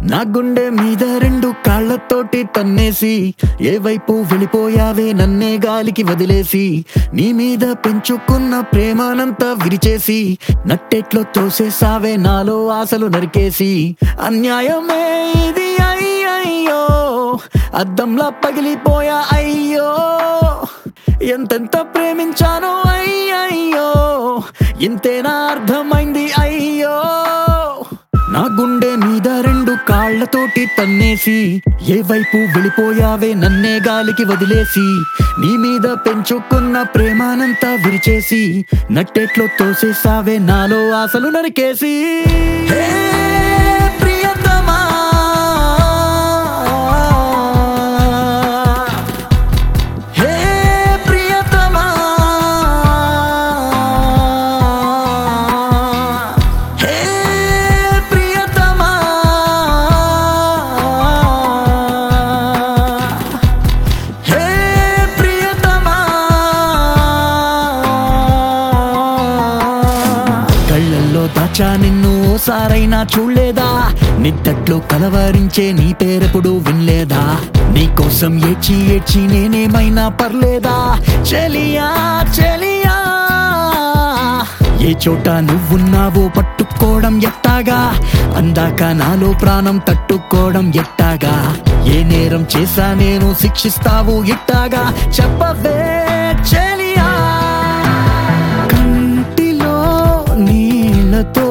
నా గుండె మీద రెండు కాళ్ళతోటి తన్నేసి ఏ వైపు వెళ్ళిపోయావే నన్నే గాలికి వదిలేసి నీ మీద పెంచుకున్న ప్రేమానంతా విరిచేసి నట్టెట్లో తోసేసావే నాలో ఆశలు నరికేసి అన్యాయమే ఇది అయ్యయ్యో అద్దంలా పగిలిపోయా అయ్యో ఎంతెంత ప్రేమించానో అయ్యయ్యో ఇంతేనా అర్థమైంది అయ్యో నా గుండె మీద రెండు కాళ్ళతోటి తన్నేసి ఏ వైపు వెళ్ళిపోయావే నన్నే గాలికి వదిలేసి నీ మీద పెంచుకున్న ప్రేమానంతా విరిచేసి నట్టెట్లో తోసేసావే నాలో ఆశలు నరికేసి హే ప్రియతమా హే ప్రియతమా హే ప్రియతమా హే ప్రియతమా కళ్ళల్లో దాచా నిన్ను ఓసారైనా చూడలేదా నిద్దట్లో కలవరించే నీ పేరెప్పుడు వినలేదా నీకోసం ఏడ్చి ఏడ్చి నేనేమైనా పర్లేదా చెలియా చెలియా ఏ చోట నువ్వున్నావో పట్టుకోవడం ఎట్టాగా అందాక నాలో ప్రాణం తట్టుకోవడం ఎట్టాగా ఏ నేరం చేశా నేను శిక్షిస్తావు ఎట్టాగా చెప్పవే చెలియా కంటిలో నీళ్ళతో